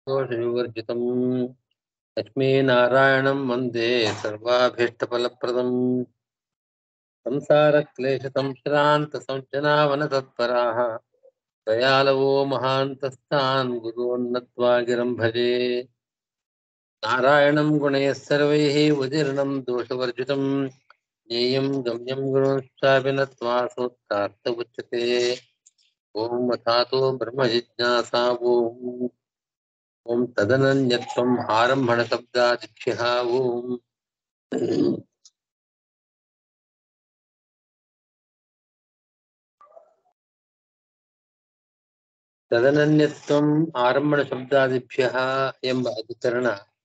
दोषविवर्जितम् लक्ष्मीनारायणं वन्दे सर्वाभीष्टफलप्रदम् संसारक्लेशसंश्रान्तसंशनावनतत्पराः दयालवो महान्तस्तान् गुरून्नत्वा गिरं भजे नारायणं गुणैः सर्वैः उदीर्णं दोषवर्जितं ज्ञेयं गम्यं गुणोत्साविनत्वा सोत्तार्थ उच्यते ॐ अथातो ब्रह्मजिज्ञासा ॐ ॐ तदनन्यत्वम् आरम्भणशब्दादिभ्यः ॐ ತದನನ್ಯತ್ವಂ ಆರಂಭಣ ಶಬ್ದಾದಿಭ್ಯ ಎಂಬ ಅಧಿಕರಣ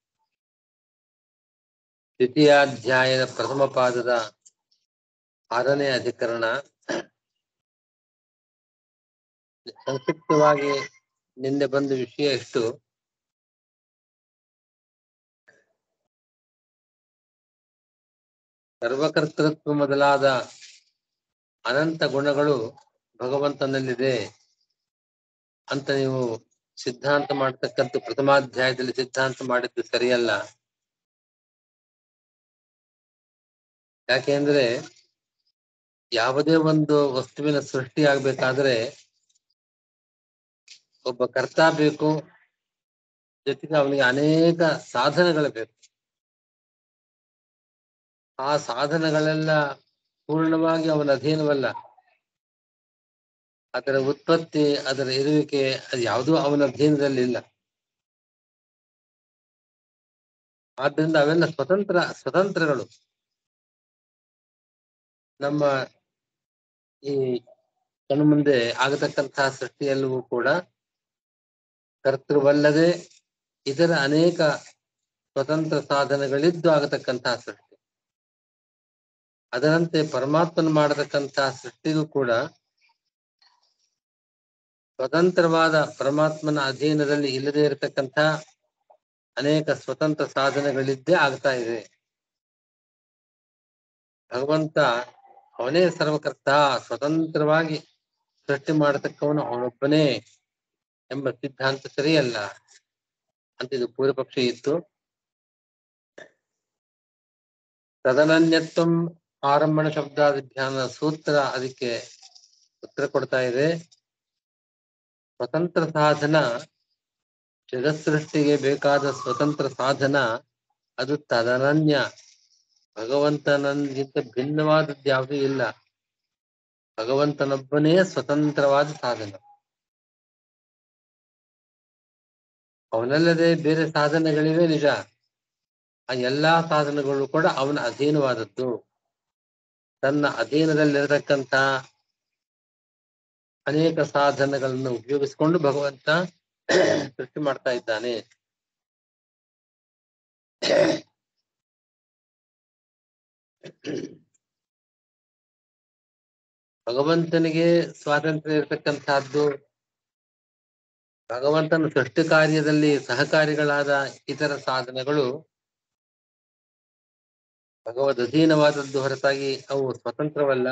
ದ್ವಿತೀಯಾಧ್ಯಾಯದ ಪ್ರಥಮ ಪಾದದ ಆರನೇ ಅಧಿಕರಣ ಸಂಕ್ಷಿಪ್ತವಾಗಿ ನಿನ್ನೆ ಬಂದ ವಿಷಯ ಎಷ್ಟು ಸರ್ವಕರ್ತೃತ್ವ ಮೊದಲಾದ ಅನಂತ ಗುಣಗಳು ಭಗವಂತನಲ್ಲಿದೆ ಅಂತ ನೀವು ಸಿದ್ಧಾಂತ ಮಾಡ್ತಕ್ಕಂಥ ಪ್ರಥಮಾಧ್ಯಾಯದಲ್ಲಿ ಸಿದ್ಧಾಂತ ಮಾಡಿದ್ದು ಸರಿಯಲ್ಲ ಯಾಕೆಂದ್ರೆ ಯಾವುದೇ ಒಂದು ವಸ್ತುವಿನ ಸೃಷ್ಟಿ ಆಗ್ಬೇಕಾದ್ರೆ ಒಬ್ಬ ಕರ್ತ ಬೇಕು ಜೊತೆಗೆ ಅವನಿಗೆ ಅನೇಕ ಸಾಧನಗಳು ಬೇಕು ಆ ಸಾಧನಗಳೆಲ್ಲ ಪೂರ್ಣವಾಗಿ ಅವನ ಅಧೀನವಲ್ಲ ಅದರ ಉತ್ಪತ್ತಿ ಅದರ ಇರುವಿಕೆ ಅದು ಯಾವುದೂ ಅವನ ಅಧೀನದಲ್ಲಿಲ್ಲ ಆದ್ರಿಂದ ಅವೆಲ್ಲ ಸ್ವತಂತ್ರ ಸ್ವತಂತ್ರಗಳು ನಮ್ಮ ಈ ಕಣ್ಣು ಮುಂದೆ ಆಗತಕ್ಕಂತಹ ಸೃಷ್ಟಿಯಲ್ಲೂ ಕೂಡ ಕರ್ತೃವಲ್ಲದೆ ಇತರ ಅನೇಕ ಸ್ವತಂತ್ರ ಸಾಧನಗಳಿದ್ದು ಆಗತಕ್ಕಂತಹ ಸೃಷ್ಟಿ ಅದರಂತೆ ಪರಮಾತ್ಮನ ಮಾಡತಕ್ಕಂತಹ ಸೃಷ್ಟಿಗೂ ಕೂಡ ಸ್ವತಂತ್ರವಾದ ಪರಮಾತ್ಮನ ಅಧೀನದಲ್ಲಿ ಇಲ್ಲದೆ ಇರತಕ್ಕಂಥ ಅನೇಕ ಸ್ವತಂತ್ರ ಸಾಧನಗಳಿದ್ದೇ ಆಗ್ತಾ ಇದೆ ಭಗವಂತ ಅವನೇ ಸರ್ವಕರ್ತ ಸ್ವತಂತ್ರವಾಗಿ ಸೃಷ್ಟಿ ಮಾಡತಕ್ಕವನು ಅವನೊಬ್ಬನೇ ಎಂಬ ಸಿದ್ಧಾಂತ ಸರಿಯಲ್ಲ ಅಂತ ಇದು ಪೂರ್ವಪಕ್ಷ ಇತ್ತು ತದನನ್ಯತ್ವಂ ಆರಂಭಣ ಶಬ್ದಾಧಿಧ್ಯಾನ ಸೂತ್ರ ಅದಕ್ಕೆ ಉತ್ತರ ಕೊಡ್ತಾ ಇದೆ ಸ್ವತಂತ್ರ ಸಾಧನ ಜಗತ್ಸೃಷ್ಟಿಗೆ ಬೇಕಾದ ಸ್ವತಂತ್ರ ಸಾಧನ ಅದು ತದನನ್ಯ ಭಗವಂತನಿಗಿಂತ ಭಿನ್ನವಾದದ್ದು ಯಾವುದೂ ಇಲ್ಲ ಭಗವಂತನೊಬ್ಬನೇ ಸ್ವತಂತ್ರವಾದ ಸಾಧನ ಅವನಲ್ಲದೆ ಬೇರೆ ಸಾಧನಗಳಿವೆ ನಿಜ ಆ ಎಲ್ಲಾ ಸಾಧನಗಳು ಕೂಡ ಅವನ ಅಧೀನವಾದದ್ದು ತನ್ನ ಅಧೀನದಲ್ಲಿರತಕ್ಕಂತ ಅನೇಕ ಸಾಧನಗಳನ್ನು ಉಪಯೋಗಿಸಿಕೊಂಡು ಭಗವಂತ ಸೃಷ್ಟಿ ಮಾಡ್ತಾ ಇದ್ದಾನೆ ಭಗವಂತನಿಗೆ ಸ್ವಾತಂತ್ರ್ಯ ಇರತಕ್ಕಂತಹದ್ದು ಭಗವಂತನ ಸೃಷ್ಟಿ ಕಾರ್ಯದಲ್ಲಿ ಸಹಕಾರಿಗಳಾದ ಇತರ ಸಾಧನಗಳು ಭಗವದ್ ಅಧೀನವಾದದ್ದು ಹೊರತಾಗಿ ಅವು ಸ್ವತಂತ್ರವಲ್ಲ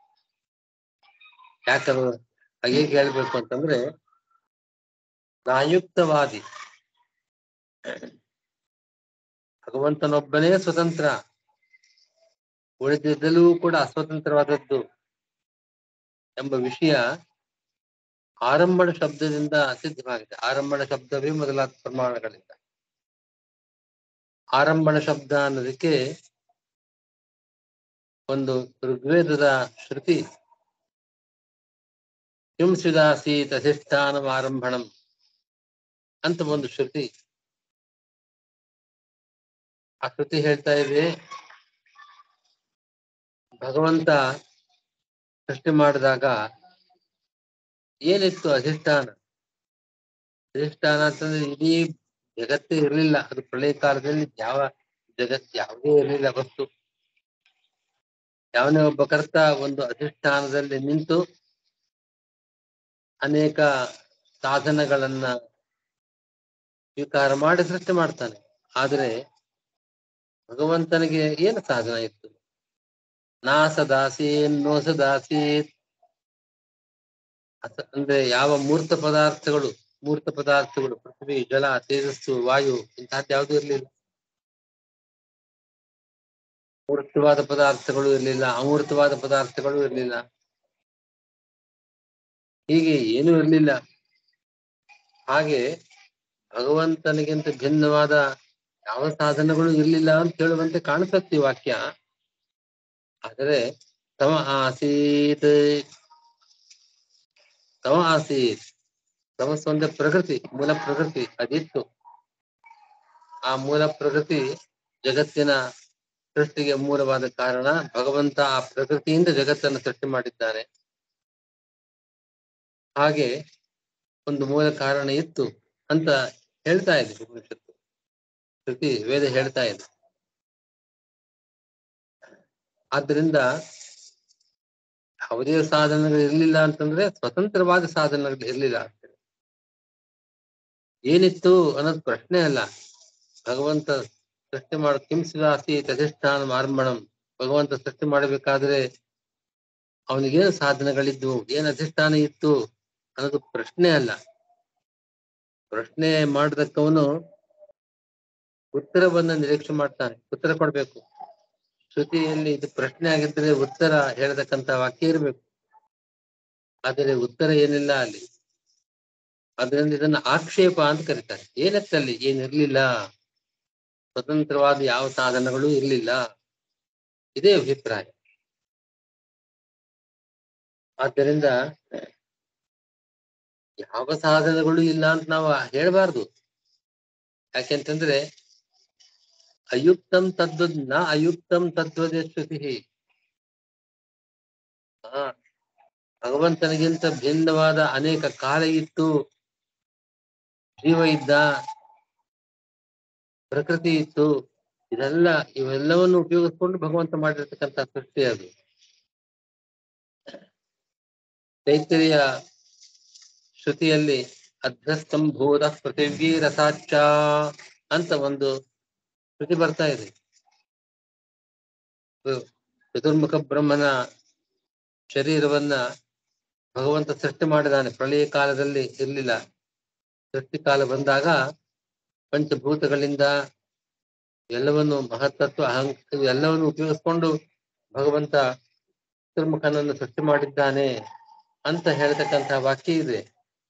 ಯಾಕದು ಹಾಗೆ ಹೇಳ್ಬೇಕು ಅಂತಂದ್ರೆ ನಾಯುಕ್ತವಾದಿ ಭಗವಂತನೊಬ್ಬನೇ ಸ್ವತಂತ್ರ ಉಳಿದಿದ್ದೆಲ್ಲವೂ ಕೂಡ ಅಸ್ವತಂತ್ರವಾದದ್ದು ಎಂಬ ವಿಷಯ ಆರಂಭಣ ಶಬ್ದದಿಂದ ಸಿದ್ಧವಾಗಿದೆ ಆರಂಭಣ ಶಬ್ದವೇ ಮೊದಲಾದ ಪ್ರಮಾಣಗಳಿಂದ ಆರಂಭಣ ಶಬ್ದ ಅನ್ನೋದಕ್ಕೆ ಒಂದು ಋಗ್ವೇದದ ಶ್ರುತಿ ಹಿಂಸಿದಾಸೀತ್ ಅಧಿಷ್ಠಾನಂ ಆರಂಭಣಂ ಅಂತ ಒಂದು ಶ್ರುತಿ ಆ ಶ್ರುತಿ ಹೇಳ್ತಾ ಇದೆ ಭಗವಂತ ಸೃಷ್ಟಿ ಮಾಡಿದಾಗ ಏನಿತ್ತು ಅಧಿಷ್ಠಾನ ಅಧಿಷ್ಠಾನ ಅಂತಂದ್ರೆ ಇಡೀ ಜಗತ್ತೇ ಇರಲಿಲ್ಲ ಅದು ಪ್ರಳಯ ಕಾಲದಲ್ಲಿ ಯಾವ ಜಗತ್ ಯಾವುದೇ ಇರಲಿಲ್ಲ ವಸ್ತು ಯಾವನೇ ಒಬ್ಬ ಕರ್ತ ಒಂದು ಅಧಿಷ್ಠಾನದಲ್ಲಿ ನಿಂತು ಅನೇಕ ಸಾಧನಗಳನ್ನ ಸ್ವೀಕಾರ ಮಾಡಿ ಸೃಷ್ಟಿ ಮಾಡ್ತಾನೆ ಆದ್ರೆ ಭಗವಂತನಿಗೆ ಏನು ಸಾಧನ ಇತ್ತು ನಾ ಸದಾಸೀನ್ ನೋ ಸದಾಸೀತ್ ಅಸ- ಅಂದ್ರೆ ಯಾವ ಮೂರ್ತ ಪದಾರ್ಥಗಳು ಮೂರ್ತ ಪದಾರ್ಥಗಳು ಪೃಥ್ವಿ ಜಲ ತೇಜಸ್ಸು ವಾಯು ಇಂತಹದ್ದು ಯಾವುದೂ ಇರಲಿಲ್ಲ ಮೂರ್ತವಾದ ಪದಾರ್ಥಗಳು ಇರಲಿಲ್ಲ ಅಮೂರ್ತವಾದ ಪದಾರ್ಥಗಳು ಇರಲಿಲ್ಲ ಹೀಗೆ ಏನೂ ಇರಲಿಲ್ಲ ಹಾಗೆ ಭಗವಂತನಿಗಿಂತ ಭಿನ್ನವಾದ ಯಾವ ಸಾಧನಗಳು ಇರಲಿಲ್ಲ ಅಂತ ಹೇಳುವಂತೆ ಕಾಣಿಸುತ್ತೆ ಈ ವಾಕ್ಯ ಆದರೆ ತಮ ಆಸೀತ್ ತಮ ಆಸೀತ್ ತಮಸ್ಸು ಅಂದ್ರೆ ಪ್ರಕೃತಿ ಮೂಲ ಪ್ರಕೃತಿ ಅದಿತ್ತು ಆ ಮೂಲ ಪ್ರಕೃತಿ ಜಗತ್ತಿನ ಸೃಷ್ಟಿಗೆ ಮೂಲವಾದ ಕಾರಣ ಭಗವಂತ ಆ ಪ್ರಕೃತಿಯಿಂದ ಜಗತ್ತನ್ನು ಸೃಷ್ಟಿ ಮಾಡಿದ್ದಾನೆ ಹಾಗೆ ಒಂದು ಮೂಲ ಕಾರಣ ಇತ್ತು ಅಂತ ಹೇಳ್ತಾ ಇದೆ ಉಪನಿಷತ್ತು ಶ್ರುತಿ ವೇದ ಹೇಳ್ತಾ ಇದೆ ಆದ್ದರಿಂದ ಯಾವುದೇ ಸಾಧನಗಳು ಇರ್ಲಿಲ್ಲ ಅಂತಂದ್ರೆ ಸ್ವತಂತ್ರವಾದ ಸಾಧನಗಳು ಇರ್ಲಿಲ್ಲ ಅಂತೇಳಿ ಏನಿತ್ತು ಅನ್ನೋದು ಪ್ರಶ್ನೆ ಅಲ್ಲ ಭಗವಂತ ಸೃಷ್ಟಿ ಮಾಡ ಕಿಂಸಿದಾಸಿ ತಧಿಷ್ಠಾನ ಮಾರ್ಮಣಂ ಭಗವಂತ ಸೃಷ್ಟಿ ಮಾಡಬೇಕಾದ್ರೆ ಅವನಿಗೇನು ಸಾಧನಗಳಿದ್ವು ಏನ್ ಅಧಿಷ್ಠಾನ ಇತ್ತು ಅನ್ನೋದು ಪ್ರಶ್ನೆ ಅಲ್ಲ ಪ್ರಶ್ನೆ ಮಾಡದಕ್ಕವನು ಉತ್ತರವನ್ನ ನಿರೀಕ್ಷೆ ಮಾಡ್ತಾನೆ ಉತ್ತರ ಕೊಡ್ಬೇಕು ಶ್ರುತಿಯಲ್ಲಿ ಇದು ಪ್ರಶ್ನೆ ಆಗಿದ್ರೆ ಉತ್ತರ ಹೇಳತಕ್ಕಂತ ವಾಕ್ಯ ಇರಬೇಕು ಆದರೆ ಉತ್ತರ ಏನಿಲ್ಲ ಅಲ್ಲಿ ಅದರಿಂದ ಇದನ್ನ ಆಕ್ಷೇಪ ಅಂತ ಕರೀತಾರೆ ಏನತ್ತಲ್ಲಿ ಏನಿರ್ಲಿಲ್ಲ ಸ್ವತಂತ್ರವಾದ ಯಾವ ಸಾಧನಗಳು ಇರ್ಲಿಲ್ಲ ಇದೇ ಅಭಿಪ್ರಾಯ ಆದ್ದರಿಂದ ಯಾವ ಸಾಧನಗಳು ಇಲ್ಲ ಅಂತ ನಾವು ಹೇಳ್ಬಾರ್ದು ಯಾಕೆಂತಂದ್ರೆ ಅಯುಕ್ತಂ ತದ್ವದ್ ನ ಅಯುಕ್ತಂ ತದ್ವದೇ ಶ್ರುತಿ ಹಾ ಭಗವಂತನಿಗಿಂತ ಭಿನ್ನವಾದ ಅನೇಕ ಕಾಲ ಇತ್ತು ಜೀವ ಇದ್ದ ಪ್ರಕೃತಿ ಇತ್ತು ಇದೆಲ್ಲ ಇವೆಲ್ಲವನ್ನು ಉಪಯೋಗಿಸ್ಕೊಂಡು ಭಗವಂತ ಮಾಡಿರ್ತಕ್ಕಂಥ ಸೃಷ್ಟಿ ಅದು ತೈತರಿಯ ಶ್ರುತಿಯಲ್ಲಿ ಅಧ್ರಸ್ತಂಭೂತ ಪೃಥಿವೀ ರಸಾಚ ಅಂತ ಒಂದು ಶ್ರುತಿ ಬರ್ತಾ ಇದೆ ಇದು ಚತುರ್ಮುಖ ಬ್ರಹ್ಮನ ಶರೀರವನ್ನ ಭಗವಂತ ಸೃಷ್ಟಿ ಮಾಡಿದಾನೆ ಪ್ರಳಯ ಕಾಲದಲ್ಲಿ ಇರ್ಲಿಲ್ಲ ಸೃಷ್ಟಿ ಕಾಲ ಬಂದಾಗ ಪಂಚಭೂತಗಳಿಂದ ಎಲ್ಲವನ್ನು ಮಹತ್ತತ್ವ ಅಹಂ ಎಲ್ಲವನ್ನು ಉಪಯೋಗಿಸ್ಕೊಂಡು ಭಗವಂತ ಚತುರ್ಮುಖನನ್ನು ಸೃಷ್ಟಿ ಮಾಡಿದ್ದಾನೆ ಅಂತ ಹೇಳ್ತಕ್ಕಂಥ ವಾಕ್ಯ ಇದೆ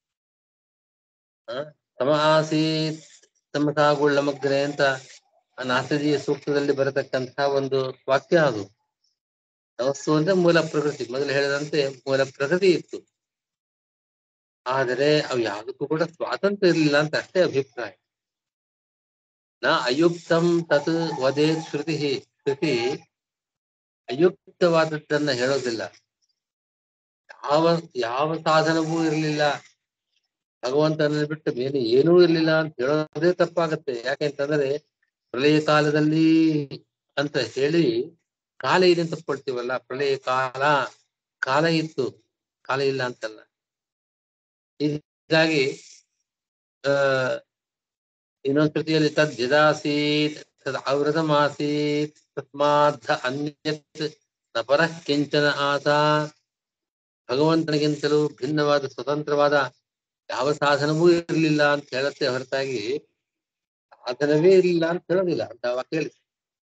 ಆ, ತಮ ಆಸೀತ್ ತಮಸಾಗುಳ್ಳಮಗ್ರೆ ಅಂತ ಆ ನಾಸದಿಯ ಸೂಕ್ತದಲ್ಲಿ ಬರತಕ್ಕಂಥ ಒಂದು ವಾಕ್ಯ ಅದು ತಮಸ್ಸು ಅಂದ್ರೆ ಮೂಲ ಪ್ರಕೃತಿ ಮೊದಲು ಹೇಳಿದಂತೆ ಮೂಲ ಪ್ರಕೃತಿ ಇತ್ತು ಆದರೆ ಅವು ಯಾವುದಕ್ಕೂ ಕೂಡ ಸ್ವಾತಂತ್ರ್ಯ ಇರಲಿಲ್ಲ ಅಂತ ಅಷ್ಟೇ ಅಭಿಪ್ರಾಯ ನ ಅಯುಕ್ತಂ ತತ್ ವದೇತ್ ಶ್ರುತಿ ಶ್ರುತಿ ಅಯುಕ್ತವಾದದ್ದನ್ನ ಹೇಳೋದಿಲ್ಲ ಯಾವ ಯಾವ ಸಾಧನವೂ ಇರಲಿಲ್ಲ ಭಗವಂತನ ಬಿಟ್ಟು ಬೇರೆ ಏನೂ ಇರ್ಲಿಲ್ಲ ಅಂತ ಹೇಳೋದೇ ತಪ್ಪಾಗತ್ತೆ ಯಾಕೆಂತಂದ್ರೆ ಪ್ರಳಯ ಕಾಲದಲ್ಲಿ ಅಂತ ಹೇಳಿ ಕಾಲ ಇದೆ ಅಂತ ತಪ್ಕೊಳ್ತೀವಲ್ಲ ಪ್ರಳಯ ಕಾಲ ಕಾಲ ಇತ್ತು ಕಾಲ ಇಲ್ಲ ಅಂತಲ್ಲ ಹೀಗಾಗಿ ಆ ಇನ್ನೊಂದ್ ಕೃತಿಯಲ್ಲಿ ತದ್ ಯದಾಸೀತ್ ತದ್ ಆವೃತಮಾಸೀತ್ ತಸ್ಮಾತ್ ಅನ್ಯತ್ ನ ಪರಃ ಕಿಂಚನ ಆಸ ಭಗವಂತನಿಗಿಂತಲೂ ಭಿನ್ನವಾದ ಸ್ವತಂತ್ರವಾದ ಯಾವ ಸಾಧನವೂ ಇರಲಿಲ್ಲ ಅಂತ ಹೇಳತ್ತೆ ಹೊರತಾಗಿ ಸಾಧನವೇ ಇರಲಿಲ್ಲ ಅಂತ ಹೇಳೋದಿಲ್ಲ ಅಂತ ವಾಕ್ಯ ಹೇಳಿ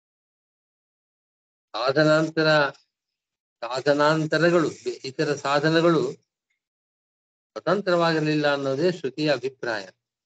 ಸಾಧನಾಂತರ ಸಾಧನಾಂತರಗಳು ಬೆ- ಇತರ ಸಾಧನಗಳು ಸ್ವತಂತ್ರವಾಗಿರಲಿಲ್ಲ ಅನ್ನೋದೇ ಶ್ರುತಿಯ ಅಭಿಪ್ರಾಯ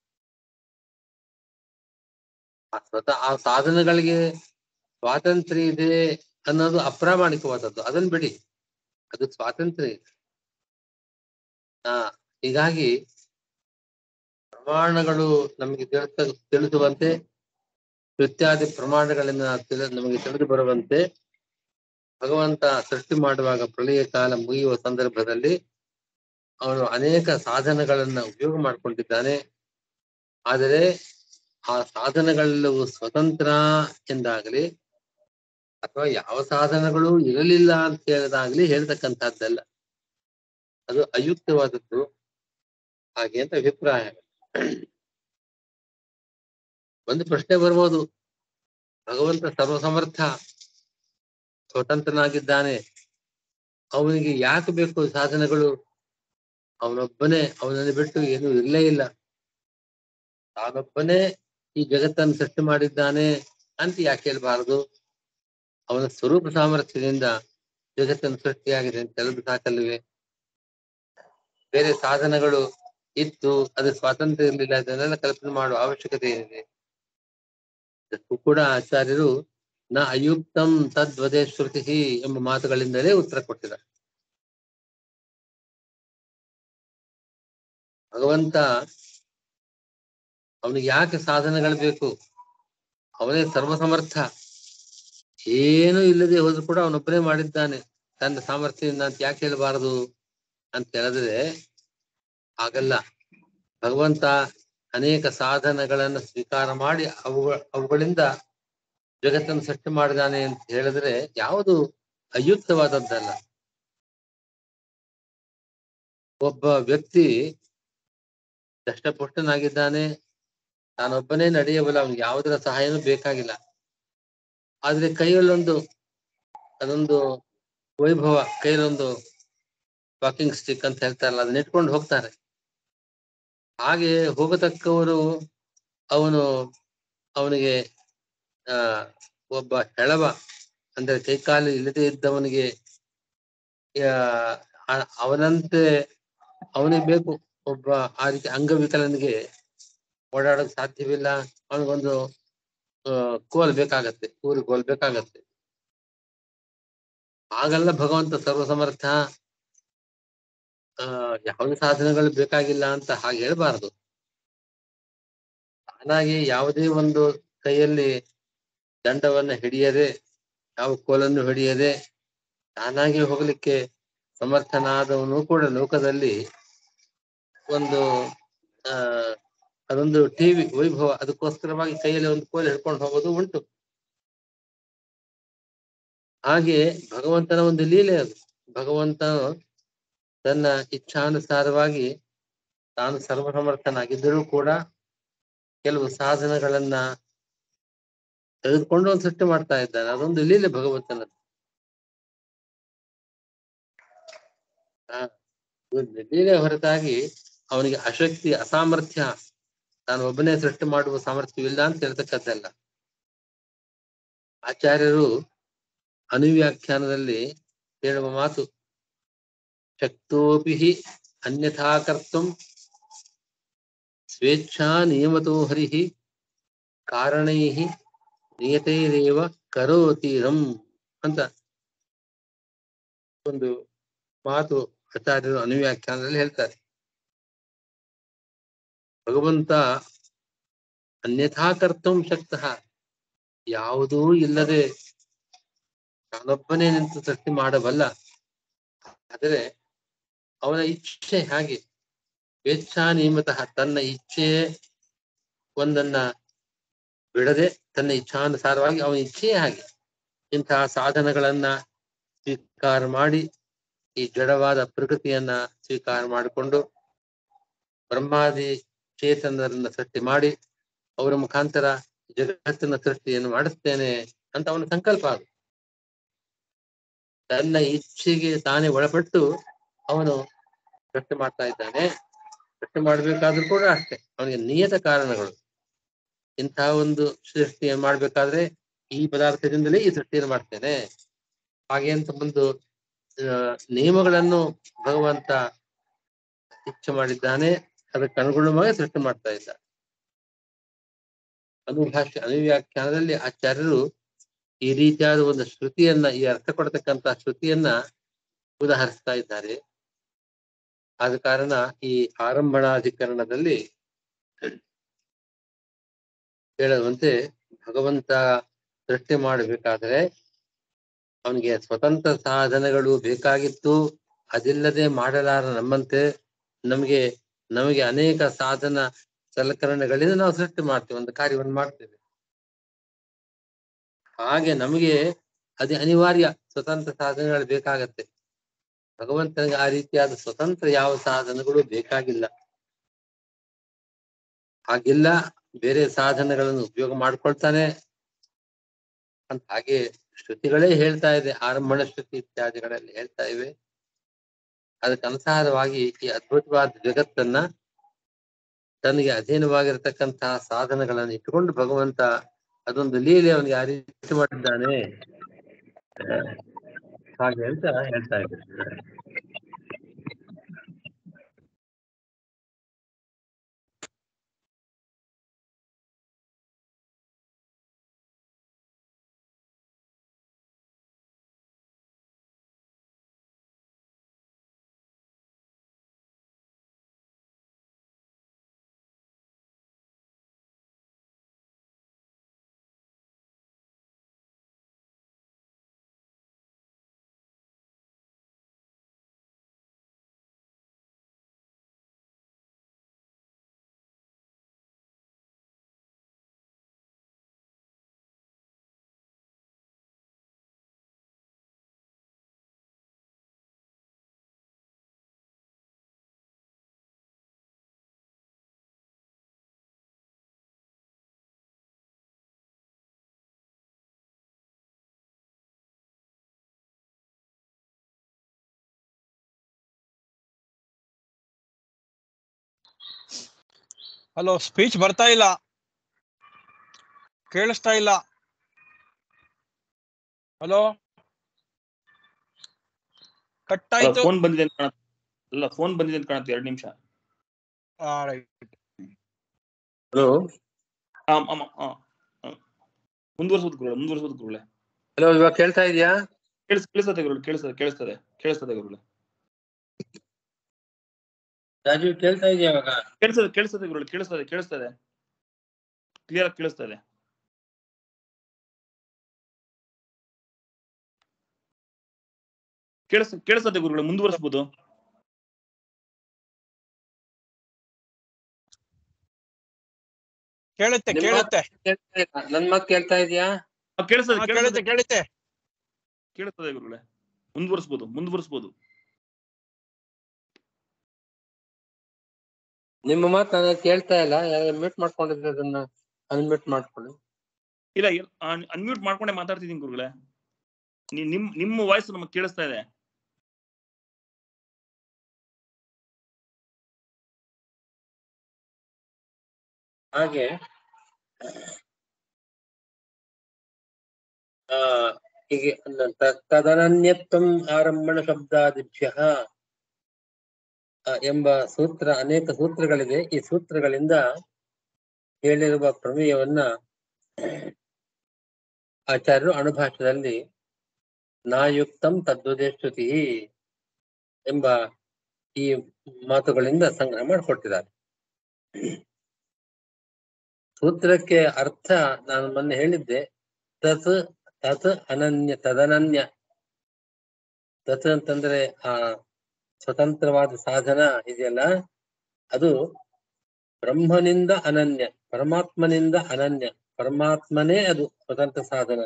ಆ ಸ್ವತಃ ಆ ಸಾಧನಗಳಿಗೆ ಸ್ವಾತಂತ್ರ್ಯ ಇದೆ ಅನ್ನೋದು ಅಪ್ರಾಮಾಣಿಕವಾದದ್ದು ಅದನ್ನ ಬಿಡಿ ಅದು ಸ್ವಾತಂತ್ರ್ಯ ಇದೆ ಆ ಹೀಗಾಗಿ ಪ್ರಮಾಣಗಳು ನಮಗೆ ತಿಳಿಸ ತಿಳಿಸುವಂತೆ ಕೃತ್ಯಾದಿ ಪ್ರಮಾಣಗಳಿಂದ ತಿಳಿ- ನಮಗೆ ತಿಳಿದು ಬರುವಂತೆ ಭಗವಂತ ಸೃಷ್ಟಿ ಮಾಡುವಾಗ ಪ್ರಳಯ ಕಾಲ ಮುಗಿಯುವ ಸಂದರ್ಭದಲ್ಲಿ ಅವನು ಅನೇಕ ಸಾಧನಗಳನ್ನ ಉಪಯೋಗ ಮಾಡಿಕೊಂಡಿದ್ದಾನೆ ಆದರೆ ಆ ಸಾಧನಗಳೆಲ್ಲವೂ ಸ್ವತಂತ್ರ ಎಂದಾಗಲಿ ಅಥವಾ ಯಾವ ಸಾಧನಗಳು ಇರಲಿಲ್ಲ ಅಂತ ಹೇಳಿದಾಗ್ಲಿ ಹೇಳ್ತಕ್ಕಂಥದ್ದಲ್ಲ ಅದು ಅಯುಕ್ತವಾದದ್ದು ಹಾಗೆ ಅಂತ ಅಭಿಪ್ರಾಯ ಒಂದು ಪ್ರಶ್ನೆ ಬರ್ಬೋದು ಭಗವಂತ ಸರ್ವಸಮರ್ಥ ಸ್ವತಂತ್ರನಾಗಿದ್ದಾನೆ ಅವನಿಗೆ ಯಾಕೆ ಬೇಕು ಸಾಧನಗಳು ಅವನೊಬ್ಬನೇ ಅವನನ್ನು ಬಿಟ್ಟು ಏನು ಇರಲೇ ಇಲ್ಲ ತಾನೊಬ್ಬನೇ ಈ ಜಗತ್ತನ್ನು ಸೃಷ್ಟಿ ಮಾಡಿದ್ದಾನೆ ಅಂತ ಯಾಕೆ ಹೇಳ್ಬಾರದು ಅವನ ಸ್ವರೂಪ ಸಾಮರ್ಥ್ಯದಿಂದ ಜಗತ್ತನ್ನು ಸೃಷ್ಟಿಯಾಗಿದೆ ಅಂತ ಹೇಳೋದು ಸಾಕಲ್ವೇ ಬೇರೆ ಸಾಧನಗಳು ಇತ್ತು ಅದು ಸ್ವಾತಂತ್ರ್ಯ ಇರಲಿಲ್ಲ ಅದನ್ನೆಲ್ಲ ಕಲ್ಪನೆ ಮಾಡುವ ಅವಶ್ಯಕತೆ ಏನಿದೆ ಇದಕ್ಕೂ ಕೂಡ ಆಚಾರ್ಯರು ನ ಅಯುಕ್ತಂ ತದ್ವದೇ ಶ್ರುತಿ ಎಂಬ ಮಾತುಗಳಿಂದಲೇ ಉತ್ತರ ಕೊಟ್ಟಿದ್ದಾರೆ ಭಗವಂತ ಅವನಿಗೆ ಯಾಕೆ ಸಾಧನಗಳು ಬೇಕು ಅವನೇ ಸರ್ವಸಮರ್ಥ ಏನು ಇಲ್ಲದೆ ಹೋದ್ರು ಕೂಡ ಅವನೊಬ್ಬನೇ ಮಾಡಿದ್ದಾನೆ ತನ್ನ ಸಾಮರ್ಥ್ಯದಿಂದ ಅಂತ ಯಾಕೆ ಹೇಳಬಾರದು ಅಂತ ಹೇಳಿದ್ರೆ ಹಾಗಲ್ಲ ಭಗವಂತ ಅನೇಕ ಸಾಧನಗಳನ್ನು ಸ್ವೀಕಾರ ಮಾಡಿ ಅವುಗಳ ಅವುಗಳಿಂದ ಜಗತ್ತನ್ನು ಸೃಷ್ಟಿ ಮಾಡಿದಾನೆ ಅಂತ ಹೇಳಿದ್ರೆ ಯಾವುದು ಅಯುಕ್ತವಾದದ್ದಲ್ಲ ಒಬ್ಬ ವ್ಯಕ್ತಿ ದಷ್ಟಪುಷ್ಟನಾಗಿದ್ದಾನೆ ತಾನೊಬ್ಬನೇ ನಡೆಯಬಲ್ಲ ಅವನಿಗೆ ಯಾವುದರ ಸಹಾಯನೂ ಬೇಕಾಗಿಲ್ಲ ಆದ್ರೆ ಕೈಯಲ್ಲೊಂದು ಅದೊಂದು ವೈಭವ ಕೈಯಲ್ಲೊಂದು ವಾಕಿಂಗ್ ಸ್ಟಿಕ್ ಅಂತ ಹೇಳ್ತಾರಲ್ಲ ಅದನ್ನ ಇಟ್ಕೊಂಡು ಹೋಗ್ತಾರೆ ಹಾಗೆ ಹೋಗತಕ್ಕವರು ಅವನು ಅವನಿಗೆ ಆ ಒಬ್ಬ ಹೆಳವ ಅಂದ್ರೆ ಕೈಕಾಲು ಇಲ್ಲದೆ ಇದ್ದವನಿಗೆ ಆ, ಆ- ಅವನಂತೆ ಅವನಿಗೆ ಬೇಕು ಒಬ್ಬ ಆ ರೀತಿ ಅಂಗವಿಕಲನಿಗೆ ಓಡಾಡಕ್ ಸಾಧ್ಯವಿಲ್ಲ ಅವನಿಗೊಂದು ಆ, ಕೋಲ್ ಬೇಕಾಗತ್ತೆ ಊರು ಕೋಲ್ ಬೇಕಾಗತ್ತೆ ಹಾಗಲ್ಲ ಭಗವಂತ ಸರ್ವಸಮರ್ಥ ಆ ಯಾವುದೇ ಸಾಧನಗಳು ಬೇಕಾಗಿಲ್ಲ ಅಂತ ಹಾಗೆ ಹೇಳ್ಬಾರದು ತಾನಾಗಿ ಯಾವುದೇ ಒಂದು ಕೈಯಲ್ಲಿ ದಂಡವನ್ನ ಹಿಡಿಯದೆ ಯಾವ ಕೋಲನ್ನು ಹಿಡಿಯದೆ ತಾನಾಗಿ ಹೋಗ್ಲಿಕ್ಕೆ ಸಮರ್ಥನಾದವನು ಕೂಡ ಲೋಕದಲ್ಲಿ ಒಂದು ಆ ಅದೊಂದು ಟಿವಿ ವೈಭವ ಅದಕ್ಕೋಸ್ಕರವಾಗಿ ಕೈಯಲ್ಲಿ ಒಂದು ಕೋಲು ಹಿಡ್ಕೊಂಡು ಹೋಗೋದು ಉಂಟು ಹಾಗೆ ಭಗವಂತನ ಒಂದು ಲೀಲೆ ಅದು ಭಗವಂತನು ತನ್ನ ಇಚ್ಛಾನುಸಾರವಾಗಿ ತಾನು ಸರ್ವಸಮರ್ಥನಾಗಿದ್ದರೂ ಕೂಡ ಕೆಲವು ಸಾಧನಗಳನ್ನ ತೆಗೆದುಕೊಂಡು ಒಂದು ಸೃಷ್ಟಿ ಮಾಡ್ತಾ ಇದ್ದಾನೆ ಅದೊಂದು ಲೀಲೆ ಭಗವಂತನದ್ದು ಆ, ಒಂದು ಲೀಲೆ ಹೊರತಾಗಿ ಅವನಿಗೆ ಅಶಕ್ತಿ ಅಸಾಮರ್ಥ್ಯ ತಾನು ಒಬ್ಬನೇ ಸೃಷ್ಟಿ ಮಾಡುವ ಸಾಮರ್ಥ್ಯವಿಲ್ಲ ಅಂತ ಹೇಳ್ತಕ್ಕದ್ದಲ್ಲ ಆಚಾರ್ಯರು ಅನುವ್ಯಾಖ್ಯಾನದಲ್ಲಿ ಹೇಳುವ ಮಾತು ಶಕ್ತೋಪಿ ಹಿ ಅನ್ಯಥಾ ಕರ್ತುಂ ಸ್ವೇಚ್ಛಾ ನಿಯಮತೋ ಹರಿ ಕಾರಣೈ ನಿಯತೈರೇವ ಕರೋತೀರಂ ಅಂತ ಒಂದು ಮಾತು ಆಚಾರ್ಯರು ಅನುವ್ಯಾಖ್ಯಾನದಲ್ಲಿ ಹೇಳ್ತಾರೆ ಭಗವಂತ ಅನ್ಯಥಾ ಕರ್ತುಂ ಶಕ್ತಃ ಯಾವುದೂ ಇಲ್ಲದೆ ತಾನೊಬ್ಬನೇ ನಿಂತು ಸೃಷ್ಟಿ ಮಾಡಬಲ್ಲ ಆದರೆ ಅವನ ಇಚ್ಛೆ ಹಾಗೆ ಸ್ವೇಚ್ಛಾ ನಿಯಮತಃ ತನ್ನ ಇಚ್ಛೆ ಒಂದನ್ನ ಬಿಡದೆ ತನ್ನ ಇಚ್ಛಾನುಸಾರವಾಗಿ ಅವನ ಇಚ್ಛೆಯೇ ಹಾಗೆ ಇಂತಹ ಸಾಧನಗಳನ್ನ ಸ್ವೀಕಾರ ಮಾಡಿ ಈ ಜಡವಾದ ಪ್ರಕೃತಿಯನ್ನ ಸ್ವೀಕಾರ ಮಾಡಿಕೊಂಡು ಬ್ರಹ್ಮಾದಿ ಚೇತನರನ್ನ ಸೃಷ್ಟಿ ಮಾಡಿ ಅವರ ಮುಖಾಂತರ ಜಗತ್ತಿನ ಸೃಷ್ಟಿಯನ್ನು ಮಾಡಿಸ್ತೇನೆ ಅಂತ ಅವನ ಸಂಕಲ್ಪ ಅದು ತನ್ನ ಇಚ್ಛೆಗೆ ತಾನೇ ಒಳಪಟ್ಟು ಅವನು ಸೃಷ್ಟಿ ಮಾಡ್ತಾ ಇದ್ದಾನೆ ಸೃಷ್ಟಿ ಮಾಡ್ಬೇಕಾದ್ರೂ ಕೂಡ ಅಷ್ಟೇ ಅವನಿಗೆ ನಿಯತ ಕಾರಣಗಳು ಇಂತಹ ಒಂದು ಸೃಷ್ಟಿಯನ್ನು ಮಾಡ್ಬೇಕಾದ್ರೆ ಈ ಪದಾರ್ಥದಿಂದಲೇ ಈ ಸೃಷ್ಟಿಯನ್ನು ಮಾಡ್ತೇನೆ ಹಾಗೆ ಅಂತ ಒಂದು ಆ, ನಿಯಮಗಳನ್ನು ಭಗವಂತ ಇಚ್ಛೆ ಮಾಡಿದ್ದಾನೆ ಅದಕ್ಕೆ ಅನುಗುಣವಾಗಿ ಸೃಷ್ಟಿ ಮಾಡ್ತಾ ಇದ್ದ ಅನುಭಾಷ್ಯ ಅನುವ್ಯಾಖ್ಯಾನದಲ್ಲಿ ಆಚಾರ್ಯರು ಈ ರೀತಿಯಾದ ಒಂದು ಶ್ರುತಿಯನ್ನ ಈ ಅರ್ಥ ಕೊಡ್ತಕ್ಕಂತ ಶ್ರುತಿಯನ್ನ ಉದಾಹರಿಸ್ತಾ ಇದ್ದಾರೆ ಆದ ಕಾರಣ ಈ ಆರಂಭಣಾಧಿಕರಣದಲ್ಲಿ ಹೇಳುವಂತೆ ಭಗವಂತ ಸೃಷ್ಟಿ ಮಾಡಬೇಕಾದ್ರೆ ಅವನಿಗೆ ಸ್ವತಂತ್ರ ಸಾಧನಗಳು ಬೇಕಾಗಿತ್ತು ಅದಿಲ್ಲದೆ ಮಾಡಲಾರ ನಮ್ಮಂತೆ ನಮಗೆ ನಮಗೆ ಅನೇಕ ಸಾಧನ ಸಲಕರಣೆಗಳಿಂದ ನಾವು ಸೃಷ್ಟಿ ಮಾಡ್ತೇವೆ ಒಂದು ಕಾರ್ಯವನ್ನು ಮಾಡ್ತೇವೆ ಹಾಗೆ ನಮಗೆ ಅದೇ ಅನಿವಾರ್ಯ ಸ್ವತಂತ್ರ ಸಾಧನಗಳು ಬೇಕಾಗತ್ತೆ ಭಗವಂತನಿಗೆ ಆ ರೀತಿಯಾದ ಸ್ವತಂತ್ರ ಯಾವ ಸಾಧನಗಳು ಬೇಕಾಗಿಲ್ಲ ಹಾಗಿಲ್ಲ ಬೇರೆ ಸಾಧನಗಳನ್ನು ಉಪಯೋಗ ಮಾಡ್ಕೊಳ್ತಾನೆ ಅಂತ ಹಾಗೆ ಶ್ರುತಿಗಳೇ ಹೇಳ್ತಾ ಇದೆ ಆರಂಭಣ ಶ್ರುತಿ ಇತ್ಯಾದಿಗಳಲ್ಲಿ ಹೇಳ್ತಾ ಇವೆ ಅದಕ್ಕೆ ಅನುಸಾರವಾಗಿ ಈ ಅದ್ಭುತವಾದ ಜಗತ್ತನ್ನ ತನಗೆ ಅಧೀನವಾಗಿರ್ತಕ್ಕಂತಹ ಸಾಧನಗಳನ್ನು ಇಟ್ಟುಕೊಂಡು ಭಗವಂತ ಅದೊಂದು ಲೀಲೆ ಅವನಿಗೆ ಆ ರೀತಿ ಮಾಡಿದ್ದಾನೆ ಆ, ಹಾಗೆ ಅಂತ ಹೇಳ್ತಾ ಇದ್ದಾರೆ ಹಲೋ ಸ್ಪೀಚ್ ಬರ್ತಾ ಇಲ್ಲ ಕೇಳಿಸ್ತಾ ಇಲ್ಲ ಹಲೋ ಕಟ್ ಆಯ್ತು ಫೋನ್ ಬಂದಿದೆ ಅಂತ ಕಾಣುತ್ತೆ ಅಲ್ಲ ಫೋನ್ ಬಂದಿದೆ ಅಂತ ಕಾಣುತ್ತೆ ಎರಡು ನಿಮಿಷ ಹಲೋ ಮುಂದುವರ್ಸೋದು ಗುರುಳೆ ಮುಂದುವರ್ಸೋದು ಗುರುಳೆ ಹಲೋ ಇವಾಗ ಕೇಳ್ತಾ ಇದೆಯಾ ಕೇಳಿಸ್ ಕೇಳಿಸ್ತದೆ ಗುರುಳೆ ಕೇಳಿಸ್ತದೆ ಕೇಳಿಸ್ತದೆ ಕೇಳಿಸ್ತದೆ ಗುರುಳೆ ರಾಜೀವ್ ಕೇಳ್ತಾ ಇದೆಯಾ ಇವಾಗ ಕೇಳಿಸ್ತದೆ ಕೇಳಿಸ್ತದೆ ಗುರುಳೆ ಕೇಳಿಸ್ತದೆ ಕೇಳಿಸ್ತದೆ ಕ್ಲಿಯರ್ ಆಗಿ ಕೇಳಿಸ್ತದೆ ಕೇಳಿಸ್ ಕೇಳಿಸ್ತದೆ ಗುರುಗಳೇ ಮುಂದುವರಿಸಬಹುದು ಕೇಳುತ್ತೆ ನಿಮ್ಮ ಕೇಳುತ್ತೆ ಕೇಳ್ತಾ ಇಲ್ಲ. ನನ್ ಮಾತ್ ಕೇಳ್ತಾ ಇದೆಯಾ ಕೇಳಿಸ್ತದೆ ಹಾ, ಕೇಳಿಸ್ತದೆ ಕೇಳುತ್ತೆ ಕೇಳುತ್ತೆ ಕೇಳಿಸ್ತದೆ ಗುರುಗಳೇ ಮುಂದುವರಿಸಬಹುದು ಮುಂದುವರಿಸಬಹುದು ನಿಮ್ಮ ಮಾತ್ ನನಗೆ ಕೇಳ್ತಾ ಇಲ್ಲ ಮ್ಯೂಟ್ ಮಾಡ್ಕೊಂಡಿದ್ರೆ ಅದನ್ನ ಅನ್ಮ್ಯೂಟ್ ಮಾಡ್ಕೊಳ್ಳಿ ಇಲ್ಲ ಅನ್ಮ್ಯೂಟ್ ಮಾಡ್ಕೊಂಡೆ ಮಾತಾಡ್ತಿದ್ದೀನಿ ಗುರುಗಳೇ ನಿ- ನಿಮ್ ನಿಮ್ಮ ವಾಯ್ಸ್ ನಮಗೆ ಕೇಳಿಸ್ತಾ ಇದೆ ಹಾಗೆ ಆ ಹೀಗೆ ತ- ತದನನ್ಯತ್ವಂ ಆರಂಭಣ ಶಬ್ದಾದಿಭ್ಯ ಎಂಬ ಸೂತ್ರ ಅನೇಕ ಸೂತ್ರಗಳಿದೆ ಈ ಸೂತ್ರಗಳಿಂದ ಹೇಳಿರುವ ಪ್ರಮೇಯವನ್ನ ಆಚಾರ್ಯರು ಅಣುಭಾಷೆಯಲ್ಲಿ ನಾಯುಕ್ತಂ ತದ್ವದೇಶ್ರುತಿ ಎಂಬ ಈ ಮಾತುಗಳಿಂದ ಸಂಗ್ರಹ ಮಾಡಿಕೊಟ್ಟಿದ್ದಾರೆ ಸೂತ್ರಕ್ಕೆ ಅರ್ಥ ನಾನು ಮೊನ್ನೆ ಹೇಳಿದ್ದೆ ತತ್ ತತ್ ಅನನ್ಯ ತದನನ್ಯ ತತ್ ಅಂತಂದ್ರೆ ಆ ಸ್ವತಂತ್ರವಾದ ಸಾಧನ ಇದೆಯಲ್ಲ ಅದು ಬ್ರಹ್ಮನಿಂದ ಅನನ್ಯ ಪರಮಾತ್ಮನಿಂದ ಅನನ್ಯ ಪರಮಾತ್ಮನೇ ಅದು ಸ್ವತಂತ್ರ ಸಾಧನ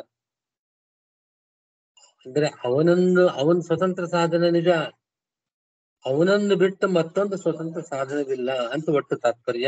ಅಂದ್ರೆ ಅವನನ್ನು ಅವನ ಸ್ವತಂತ್ರ ಸಾಧನ ನಿಜ ಅವನನ್ನು ಬಿಟ್ಟು ಮತ್ತೊಂದು ಸ್ವತಂತ್ರ ಸಾಧನವಿಲ್ಲ ಅಂತ ಒಟ್ಟು ತಾತ್ಪರ್ಯ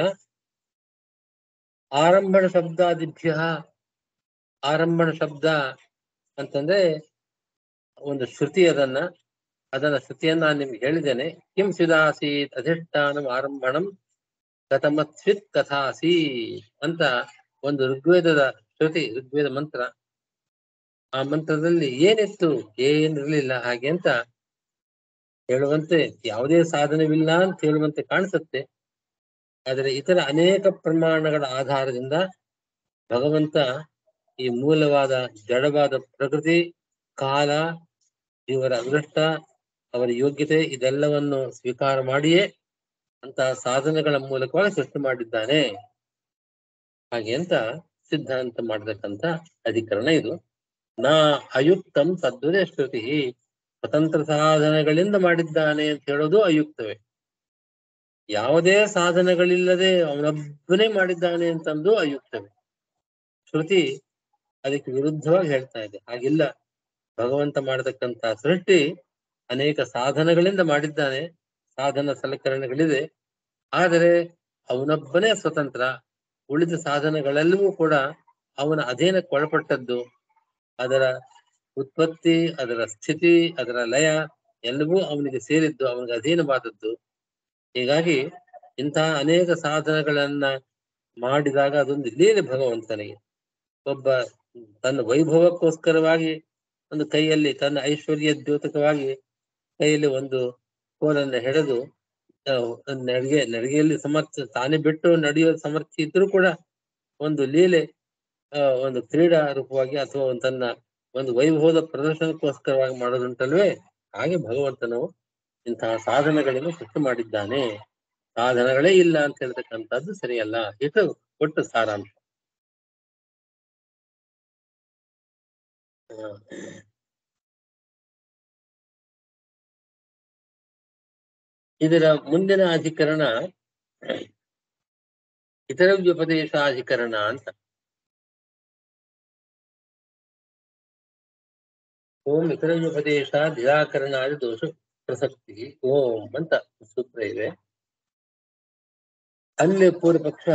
ಆರಂಭಣ ಶಬ್ದಾದಿಭ್ಯ ಆರಂಭಣ ಶಬ್ದ ಅಂತಂದ್ರೆ ಒಂದು ಶ್ರುತಿ ಅದನ್ನ ಅದನ್ನ ಶ್ರುತಿಯನ್ನ ನಾನು ನಿಮ್ಗೆ ಹೇಳಿದ್ದೇನೆ ಕಿಂ ಸಿದಾಸೀತ್ ಅಧಿಷ್ಠಾನಂ ಆರಂಭಣಂ ಕಥಮತ್ವಿತ್ ಕಥಾಸಿ ಅಂತ ಒಂದು ಋಗ್ವೇದದ ಶ್ರುತಿ ಋಗ್ವೇದ ಮಂತ್ರ ಆ ಮಂತ್ರದಲ್ಲಿ ಏನಿತ್ತು ಏನಿರ್ಲಿಲ್ಲ ಹಾಗೆ ಅಂತ ಹೇಳುವಂತೆ ಯಾವುದೇ ಸಾಧನವಿಲ್ಲ ಅಂತ ಹೇಳುವಂತೆ ಕಾಣಿಸುತ್ತೆ ಆದರೆ ಇತರ ಅನೇಕ ಪ್ರಮಾಣಗಳ ಆಧಾರದಿಂದ ಭಗವಂತ ಈ ಮೂಲವಾದ ಜಡವಾದ ಪ್ರಕೃತಿ ಕಾಲ ಇವರ ಅದೃಷ್ಟ ಅವರ ಯೋಗ್ಯತೆ ಇದೆಲ್ಲವನ್ನು ಸ್ವೀಕಾರ ಮಾಡಿಯೇ ಅಂತಹ ಸಾಧನಗಳ ಮೂಲಕವಾಗಿ ಸೃಷ್ಟಿ ಮಾಡಿದ್ದಾನೆ ಹಾಗೆ ಅಂತ ಸಿದ್ಧಾಂತ ಮಾಡತಕ್ಕಂತ ಅಧಿಕರಣ ಇದು ನಾ ಅಯುಕ್ತಂ ತದ್ವದೇ ಶ್ರುತಿ ಸ್ವತಂತ್ರ ಸಾಧನಗಳಿಂದ ಮಾಡಿದ್ದಾನೆ ಅಂತ ಹೇಳೋದು ಅಯುಕ್ತವೇ ಯಾವುದೇ ಸಾಧನಗಳಿಲ್ಲದೆ ಅವನೊಬ್ಬನೇ ಮಾಡಿದ್ದಾನೆ ಅಂತಂದು ಅಯುಕ್ತವೇ ಶ್ರುತಿ ಅದಕ್ಕೆ ವಿರುದ್ಧವಾಗಿ ಹೇಳ್ತಾ ಇದೆ ಹಾಗಿಲ್ಲ ಭಗವಂತ ಮಾಡತಕ್ಕಂತ ಸೃಷ್ಟಿ ಅನೇಕ ಸಾಧನಗಳಿಂದ ಮಾಡಿದ್ದಾನೆ ಸಾಧನ ಸಲಕರಣೆಗಳಿದೆ ಆದರೆ ಅವನೊಬ್ಬನೇ ಸ್ವತಂತ್ರ ಉಳಿದ ಸಾಧನಗಳೆಲ್ಲವೂ ಕೂಡ ಅವನ ಅಧೀನಕ್ಕೆ ಒಳಪಟ್ಟದ್ದು ಅದರ ಉತ್ಪತ್ತಿ ಅದರ ಸ್ಥಿತಿ ಅದರ ಲಯ ಎಲ್ಲವೂ ಅವನಿಗೆ ಸೇರಿದ್ದು ಅವನಿಗೆ ಅಧೀನವಾದದ್ದು ಹೀಗಾಗಿ ಇಂತಹ ಅನೇಕ ಸಾಧನಗಳನ್ನ ಮಾಡಿದಾಗ ಅದೊಂದು ಲೀಲೆ ಭಗವಂತನಿಗೆ ಒಬ್ಬ ತನ್ನ ವೈಭವಕ್ಕೋಸ್ಕರವಾಗಿ ಒಂದು ಕೈಯಲ್ಲಿ ತನ್ನ ಐಶ್ವರ್ಯ ದ್ಯೋತಕವಾಗಿ ಕೈಯಲ್ಲಿ ಒಂದು ಕೋಲನ್ನ ಹಿಡಿದು ಆ, ನಡಿಗೆ ನಡಿಗೆಯಲ್ಲಿ ಸಮರ್ಥ ತಾನೇ ಬಿಟ್ಟು ನಡೆಯೋ ಸಮರ್ಥ್ಯ ಇದ್ರೂ ಕೂಡ ಒಂದು ಲೀಲೆ ಆ, ಒಂದು ಕ್ರೀಡಾ ರೂಪವಾಗಿ ಅಥವಾ ಒಂದು ತನ್ನ ಒಂದು ವೈಭವದ ಪ್ರದರ್ಶನಕ್ಕೋಸ್ಕರವಾಗಿ ಮಾಡೋದುಂಟಲ್ವೇ ಹಾಗೆ ಭಗವಂತನು ಇಂತಹ ಸಾಧನಗಳನ್ನು ಸೃಷ್ಟಿ ಮಾಡಿದ್ದಾನೆ ಸಾಧನಗಳೇ ಇಲ್ಲ ಅಂತ ಹೇಳ್ತಕ್ಕಂಥದ್ದು ಸರಿಯಲ್ಲ ಇದು ಒಟ್ಟು ಸಾರಾಂಶ ಆ, ಇದರ ಮುಂದಿನ ಅಧಿಕರಣ ಇತರ ವ್ಯುಪದೇಶಾಧಿಕರಣ ಅಂತ ಓಂ ಇತರ ವ್ಯುಪದೇಶ ನಿರಾಕರಣಾದಿ ದೋಷ ಪ್ರಸಕ್ತಿ ಓಂ ಅಂತ ಸೂತ್ರ ಇದೆ ಅಲ್ಲಿ ಪೂರ್ವ ಪಕ್ಷ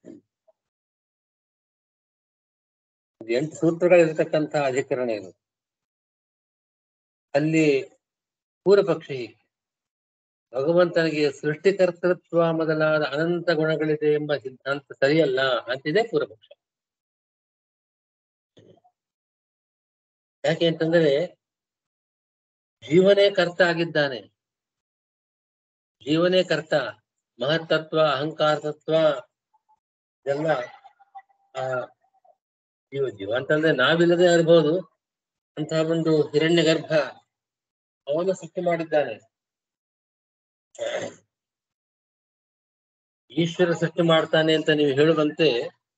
ಎಂಟು ಸೂತ್ರಗಳಿರತಕ್ಕಂತ ಅಧಿಕರಣ ಇದು ಅಲ್ಲಿ ಪೂರ್ವ ಪಕ್ಷ ಹೀಗೆ ಭಗವಂತನಿಗೆ ಸೃಷ್ಟಿಕರ್ತೃತ್ವ ಮೊದಲಾದ ಅನಂತ ಗುಣಗಳಿದೆ ಎಂಬ ಸಿದ್ಧಾಂತ ಸರಿಯಲ್ಲ ಅಂತಿದೆ ಪೂರ್ವಪಕ್ಷ ಯಾಕೆ ಅಂತಂದ್ರೆ ಜೀವನೇ ಕರ್ತ ಆಗಿದ್ದಾನೆ ಜೀವನೇ ಕರ್ತ ಮಹತ್ತತ್ವ ಅಹಂಕಾರ ತತ್ವ ಎಲ್ಲ ಆ ಜೀವ ಜೀವ ಅಂತಂದ್ರೆ ನಾವಿಲ್ಲದೆ ಇರಬಹುದು ಅಂತಹ ಒಂದು ಹಿರಣ್ಯ ಗರ್ಭ ಅವನು ಸೃಷ್ಟಿ ಮಾಡಿದ್ದಾನೆ ಈಶ್ವರ ಸೃಷ್ಟಿ ಮಾಡ್ತಾನೆ ಅಂತ ನೀವು ಹೇಳುವಂತೆ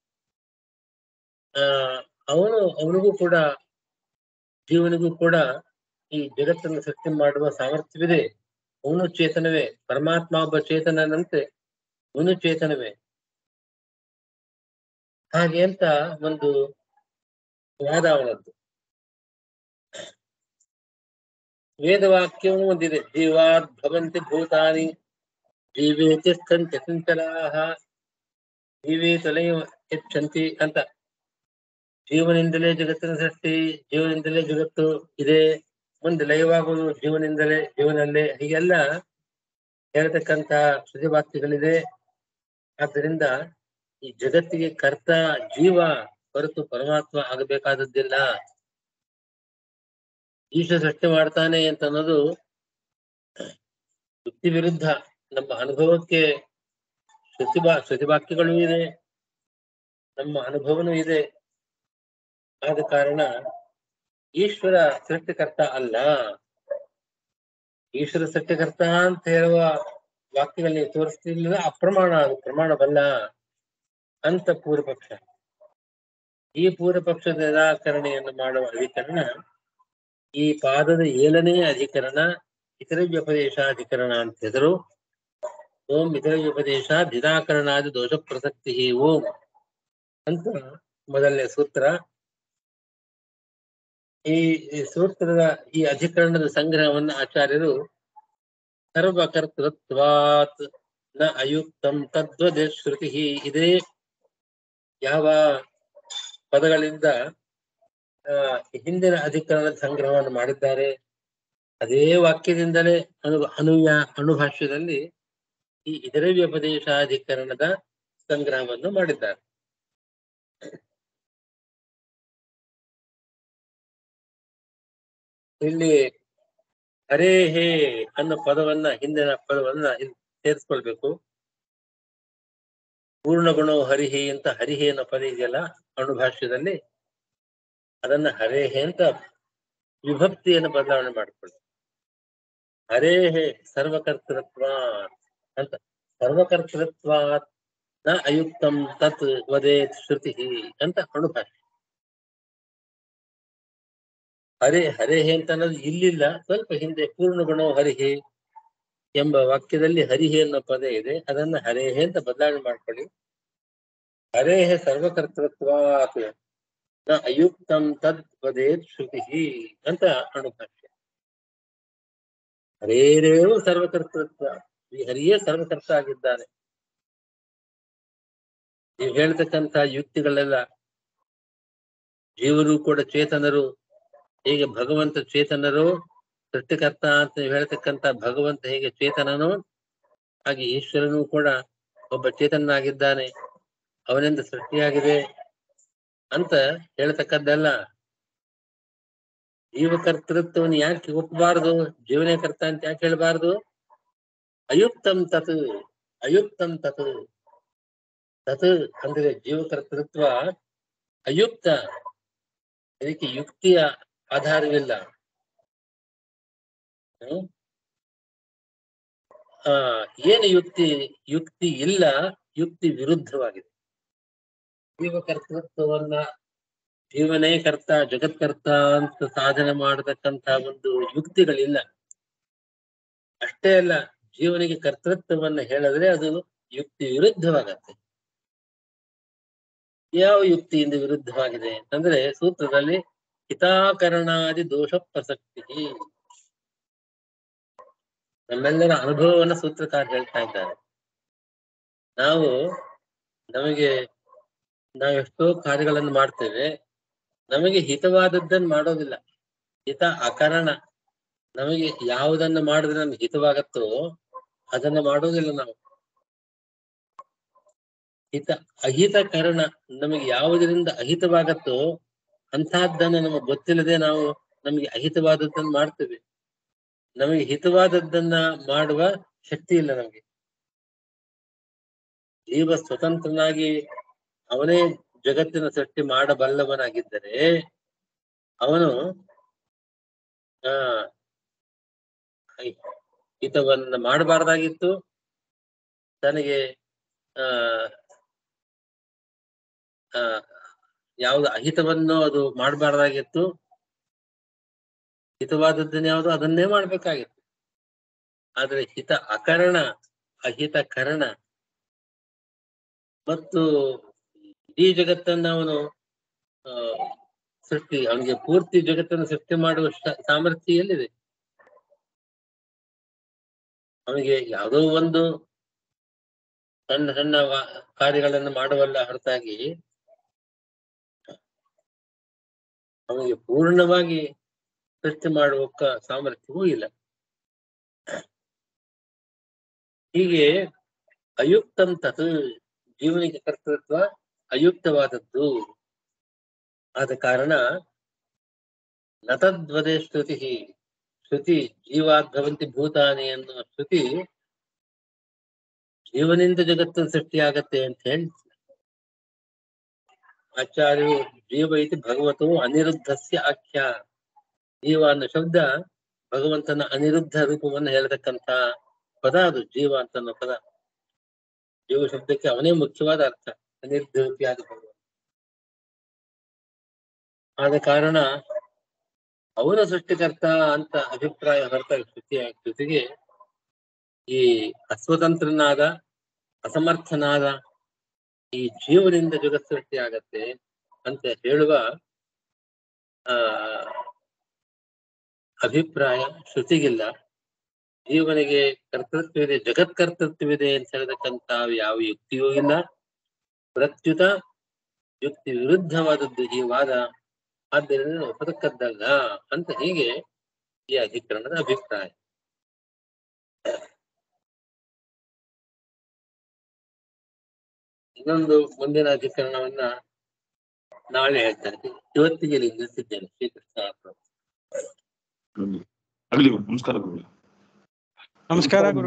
ಆ ಅವನು ಅವನಿಗೂ ಕೂಡ ಜೀವನಿಗೂ ಕೂಡ ಈ ಜಗತ್ತನ್ನು ಸೃಷ್ಟಿ ಮಾಡುವ ಸಾಮರ್ಥ್ಯವಿದೆ ಅವನು ಚೇತನವೇ ಪರಮಾತ್ಮ ಒಬ್ಬ ಚೇತನನಂತೆ ಅವನು ಚೇತನವೇ ಹಾಗೆ ಅಂತ ಒಂದು ವಾದ ಅವನದ್ದು ವೇದವಾಕ್ಯವೂ ಒಂದಿದೆ ಜೀವಾತ್ ಭವಂತಿ ಭೂತಾನಿ ಜೀವೇ ತಿಷ್ಠಂತಿ ಚಂಚಲಾಹ ಜೀವೇ ತಲೆಯ ಹೆಚ್ಚಂತಿ ಅಂತ ಜೀವನಿಂದಲೇ ಜಗತ್ತಿನ ಸೃಷ್ಟಿ ಜೀವನಿಂದಲೇ ಜಗತ್ತು ಇದೆ ಮುಂದೆ ಲಯವಾಗುವುದು ಜೀವನಿಂದಲೇ ಜೀವನಲ್ಲೇ ಹೀಗೆಲ್ಲ ಹೇಳ್ತಕ್ಕಂತ ಶ್ರುತಿವಾಕ್ಯಗಳಿದೆ ಆದ್ದರಿಂದ ಈ ಜಗತ್ತಿಗೆ ಕರ್ತ ಜೀವ ಹೊರತು ಪರಮಾತ್ಮ ಆಗಬೇಕಾದದ್ದಿಲ್ಲ ಈಶ ಸೃಷ್ಟಿ ಮಾಡ್ತಾನೆ ಅಂತ ಅನ್ನೋದು ಯುಕ್ತಿ ವಿರುದ್ಧ ನಮ್ಮ ಅನುಭವಕ್ಕೆ ಶ್ರುತಿ ಬಾ ಶ್ರುತಿ ವಾಕ್ಯಗಳು ಇದೆ ನಮ್ಮ ಅನುಭವನೂ ಇದೆ ಆದ ಕಾರಣ ಈಶ್ವರ ಸೃಷ್ಟಿಕರ್ತ ಅಲ್ಲ ಈಶ್ವರ ಸೃಷ್ಟಿಕರ್ತ ಅಂತ ಹೇಳುವ ವಾಕ್ಯಗಳಲ್ಲಿ ತೋರಿಸ್ತಿಲ್ಲ ಅಪ್ರಮಾಣ ಅದು ಪ್ರಮಾಣವಲ್ಲ ಅಂತ ಪೂರ್ವ ಪಕ್ಷ ಈ ಪೂರ್ವ ಪಕ್ಷದ ನಿರಾಕರಣೆಯನ್ನು ಮಾಡುವ ಅಧಿಕರಣ ಈ ಪಾದದ ಏಳನೇ ಅಧಿಕರಣ ಇತರ ವ್ಯಪದೇಶಾಧಿಕರಣ ಅಂತ ಹೆಸರು ಓಂ ಇತರ ವ್ಯಪದೇಶ ನಿರಾಕರಣಾದಿ ದೋಷ ಪ್ರಸಕ್ತಿ ಓಂ ಅಂತ ಮೊದಲನೇ ಸೂತ್ರ ಈ ಈ ಸೂತ್ರದ ಈ ಅಧಿಕರಣದ ಸಂಗ್ರಹವನ್ನು ಆಚಾರ್ಯರು ಸರ್ವಕರ್ತೃತ್ವಾತ್ ನ ಅಯುಕ್ತಂ ತದ್ವದ ಶ್ರುತಿ ಇದೇ ಯಾವ ಪದಗಳಿಂದ ಆ, ಹಿಂದಿನ ಅಧಿಕರಣದ ಸಂಗ್ರಹವನ್ನು ಮಾಡಿದ್ದಾರೆ ಅದೇ ವಾಕ್ಯದಿಂದಲೇ ಅನು ಅನುಯ ಅನುಭಾಷ್ಯದಲ್ಲಿ ಈ ಇದರ ವ್ಯಪದೇಶಾಧಿಕರಣದ ಸಂಗ್ರಹವನ್ನು ಮಾಡಿದ್ದಾರೆ ಇಲ್ಲಿ ಹರೇ ಹೇ ಅನ್ನೋ ಪದವನ್ನ ಹಿಂದಿನ ಪದವನ್ನ ಇಲ್ಲಿ ಸೇರಿಸ್ಕೊಳ್ಬೇಕು ಪೂರ್ಣ ಗುಣೋ ಹರಿಹಿ ಅಂತ ಹರಿಹಿ ಅನ್ನೋ ಪದ ಇದೆಯಲ್ಲ ಅಣುಭಾಷ್ಯದಲ್ಲಿ ಅದನ್ನ ಹರೇ ಹೇ ಅಂತ ವಿಭಕ್ತಿಯನ್ನು ಬದಲಾವಣೆ ಮಾಡಿಕೊಳ್ಳಿ ಹರೇ ಹೇ ಸರ್ವಕರ್ತೃತ್ವ ಅಂತ ಸರ್ವಕರ್ತೃತ್ವ ನ ಅಯುಕ್ತಂ ತತ್ ವದೇತ್ ಶ್ರುತಿ ಅಂತ ಅಣುಭಾಷ್ಯ ಹರೇ ಹರೇ ಅಂತ ಅನ್ನೋದು ಇಲ್ಲಿಲ್ಲ ಸ್ವಲ್ಪ ಹಿಂದೆ ಪೂರ್ಣ ಗುಣೋ ಹರಿಹಿ ಎಂಬ ವಾಕ್ಯದಲ್ಲಿ ಹರಿಹಿ ಅನ್ನೋ ಪದ ಇದೆ ಅದನ್ನ ಹರೇಹೆ ಅಂತ ಬದಲಾವಣೆ ಮಾಡ್ಕೊಳ್ಳಿ ಹರೇಹೆ ಸರ್ವಕರ್ತೃತ್ವಾತ್ ನ ಅಯುಕ್ತಂ ತದ್ ವದೇತ್ ಶ್ರುತಿ ಅಂತ ಅಣುಭಾಷ್ಯ ಹರೇರೇವು ಸರ್ವಕರ್ತೃತ್ವ ಈ ಹರಿಯೇ ಸರ್ವಕರ್ತ ಆಗಿದ್ದಾನೆ ನೀವು ಹೇಳ್ತಕ್ಕಂತ ಯುಕ್ತಿಗಳೆಲ್ಲ ಜೀವರು ಕೂಡ ಚೇತನರು ಹೇಗೆ ಭಗವಂತ ಚೇತನರು ಸೃಷ್ಟಿಕರ್ತ ಅಂತ ನೀವು ಹೇಳ್ತಕ್ಕಂತ ಭಗವಂತ ಹೇಗೆ ಚೇತನನು ಹಾಗೆ ಈಶ್ವರನು ಕೂಡ ಒಬ್ಬ ಚೇತನಾಗಿದ್ದಾನೆ ಅವನಿಂದ ಸೃಷ್ಟಿಯಾಗಿದೆ ಅಂತ ಹೇಳ್ತಕ್ಕದ್ದಲ್ಲ ಜೀವಕರ್ತೃತ್ವವನ್ನು ಯಾಕೆ ಒಪ್ಪಬಾರದು ಜೀವನೇ ಕರ್ತ ಅಂತ ಯಾಕೆ ಹೇಳ್ಬಾರ್ದು ಅಯುಕ್ತಂ ತತ್ ಅಯುಕ್ತಂ ತತ್ ತತ್ ಅಂದ್ರೆ ಜೀವಕರ್ತೃತ್ವ ಅಯುಕ್ತ ಇದಕ್ಕೆ ಯುಕ್ತಿಯ ಆಧಾರವಿಲ್ಲ ಹ್ಮ್? ಆ ಏನು ಯುಕ್ತಿ ಯುಕ್ತಿ ಇಲ್ಲ ಯುಕ್ತಿ ವಿರುದ್ಧವಾಗಿದೆ ಜೀವಕರ್ತೃತ್ವವನ್ನ ಜೀವನೇ ಕರ್ತ ಜಗತ್ಕರ್ತ ಅಂತ ಸಾಧನೆ ಮಾಡತಕ್ಕಂತ ಒಂದು ಯುಕ್ತಿಗಳಿಲ್ಲ ಅಷ್ಟೇ ಅಲ್ಲ ಜೀವನಿಗೆ ಕರ್ತೃತ್ವವನ್ನ ಹೇಳಿದ್ರೆ ಅದು ಯುಕ್ತಿ ವಿರುದ್ಧವಾಗತ್ತೆ ಯಾವ ಯುಕ್ತಿಯಿಂದ ವಿರುದ್ಧವಾಗಿದೆ ಅಂದ್ರೆ ಸೂತ್ರದಲ್ಲಿ ಹಿತಾಕರಣಾದಿ ದೋಷ ಪ್ರಸಕ್ತಿ ನಮ್ಮೆಲ್ಲರ ಅನುಭವವನ್ನ ಸೂತ್ರಕಾರ ಹೇಳ್ತಾ ಇದ್ದಾರೆ ನಾವು ನಮಗೆ ನಾವೆಷ್ಟೋ ಕಾರ್ಯಗಳನ್ನು ಮಾಡ್ತೇವೆ ನಮಗೆ ಹಿತವಾದದ್ದನ್ನು ಮಾಡೋದಿಲ್ಲ ಹಿತ ಅಕರಣ ನಮಗೆ ಯಾವುದನ್ನ ಮಾಡಿದ್ರೆ ನಮ್ಗೆ ಹಿತವಾಗತ್ತೋ ಅದನ್ನ ಮಾಡೋದಿಲ್ಲ ನಾವು ಹಿತ ಅಹಿತ ಕಾರಣ ನಮಗೆ ಯಾವುದರಿಂದ ಅಹಿತವಾಗತ್ತೋ ಅಂತಹದ್ದನ್ನ ನಮಗೆ ಗೊತ್ತಿಲ್ಲದೆ ನಾವು ನಮಗೆ ಅಹಿತವಾದದ್ದನ್ನು ಮಾಡ್ತೇವೆ ನಮಗೆ ಹಿತವಾದದ್ದನ್ನ ಮಾಡುವ ಶಕ್ತಿ ಇಲ್ಲ ನಮಗೆ ಜೀವ ಸ್ವತಂತ್ರನಾಗಿ ಅವನೇ ಜಗತ್ತಿನ ಸೃಷ್ಟಿ ಮಾಡಬಲ್ಲವನಾಗಿದ್ದರೆ ಅವನು ಆ ಹಿತವನ್ನ ಮಾಡಬಾರ್ದಾಗಿತ್ತು ತನಗೆ ಆ ಆ ಯಾವ್ದು ಅಹಿತವನ್ನು ಅದು ಮಾಡಬಾರ್ದಾಗಿತ್ತು ಹಿತವಾದದ್ದನ್ನ ಯಾವುದು ಅದನ್ನೇ ಮಾಡ್ಬೇಕಾಗಿತ್ತು ಆದ್ರೆ ಹಿತ ಅಕರಣ ಅಹಿತ ಕರಣ ಮತ್ತು ಇಡೀ ಜಗತ್ತನ್ನ ಅವನು ಆ ಸೃಷ್ಟಿ ಅವನಿಗೆ ಪೂರ್ತಿ ಜಗತ್ತನ್ನು ಸೃಷ್ಟಿ ಮಾಡುವ ಶ- ಸಾಮರ್ಥ್ಯ ಎಲ್ಲಿದೆ ಅವನಿಗೆ ಯಾವುದೋ ಒಂದು ಸಣ್ಣ ಸಣ್ಣ ವಾ- ಕಾರ್ಯಗಳನ್ನು ಮಾಡುವಲ್ಲ ಹೊರತಾಗಿ ಅವನಿಗೆ ಪೂರ್ಣವಾಗಿ ಸೃಷ್ಟಿ ಮಾಡುವ ಕ- ಸಾಮರ್ಥ್ಯವೂ ಇಲ್ಲ ಹೀಗೆ ಅಯುಕ್ತಂ ತತ್ ಜೀವನಿಗೆ ಕರ್ತೃತ್ವ ಅಯುಕ್ತವಾದದ್ದು ಆದ ಕಾರಣ ನತದ್ವದೇ ಶ್ರುತಿ ಶ್ರುತಿ ಜೀವಾದ್ಭವಂತಿ ಭೂತಾನಿ ಅನ್ನುವ ಶ್ರುತಿ ಜೀವನಿಂದ ಜಗತ್ತು ಸೃಷ್ಟಿಯಾಗತ್ತೆ ಅಂತ ಹೇಳಿ ಆಚಾರ್ಯರು ಜೀವ ಇತಿ ಭಗವತೋ ಅನಿರುದ್ಧಸ್ಯ ಆಖ್ಯ ಜೀವ ಅನ್ನೋ ಶಬ್ದ ಭಗವಂತನ ಅನಿರುದ್ಧ ರೂಪವನ್ನು ಹೇಳ್ತಕ್ಕಂತ ಪದ ಅದು ಜೀವ ಅಂತ ಅನ್ನೋ ಪದ ಜೀವ ಶಬ್ದಕ್ಕೆ ಅವನೇ ಮುಖ್ಯವಾದ ಅರ್ಥ ಅನಿರುದ್ಧ ರೂಪಿಯಾದ ಭಗವಂತ ಆದ ಕಾರಣ ಅವನ ಸೃಷ್ಟಿಕರ್ತ ಅಂತ ಅಭಿಪ್ರಾಯ ಹೊರತಾಗಿ ಶ್ರುತಿಯ ಜೊತೆಗೆ ಈ ಅಸ್ವತಂತ್ರನಾದ ಅಸಮರ್ಥನಾದ ಈ ಜೀವನಿಂದ ಜಗತ್ ಸೃಷ್ಟಿ ಆಗತ್ತೆ ಅಂತ ಹೇಳುವ ಆ ಅಭಿಪ್ರಾಯ ಶ್ರುತಿಗಿಲ್ಲ ಜೀವನಿಗೆ ಕರ್ತೃತ್ವವಿದೆ ಜಗತ್ ಕರ್ತೃತ್ವವಿದೆ ಅಂತ ಹೇಳತಕ್ಕಂತ ಯಾವ ಯುಕ್ತಿಯೂ ಇಲ್ಲ ಪ್ರತ್ಯುತ ಯುಕ್ತಿ ವಿರುದ್ಧವಾದದ್ದು ಈ ವಾದ ಆದ್ದರಿಂದ ಒಪ್ಪತಕ್ಕದ್ದಲ್ಲ ಅಂತ ಹೀಗೆ ಈ ಅಧಿಕರಣದ ಅಭಿಪ್ರಾಯ ಇನ್ನೊಂದು ಮುಂದಿನ ಅಧಿಕರಣವನ್ನ ನಾಳೆ ಹೇಳ್ತೇನೆ ಇವತ್ತಿಗೆ ಇಲ್ಲಿ ನಿಲ್ಲಿಸಿದ್ದೇನೆ ಶ್ರೀಕೃಷ್ಣ ಅರ್ಪಣೆ. ಆಗಲಿ ನಮಸ್ಕಾರ ಗುರುಗಳೇ ನಮಸ್ಕಾರ ಗುರು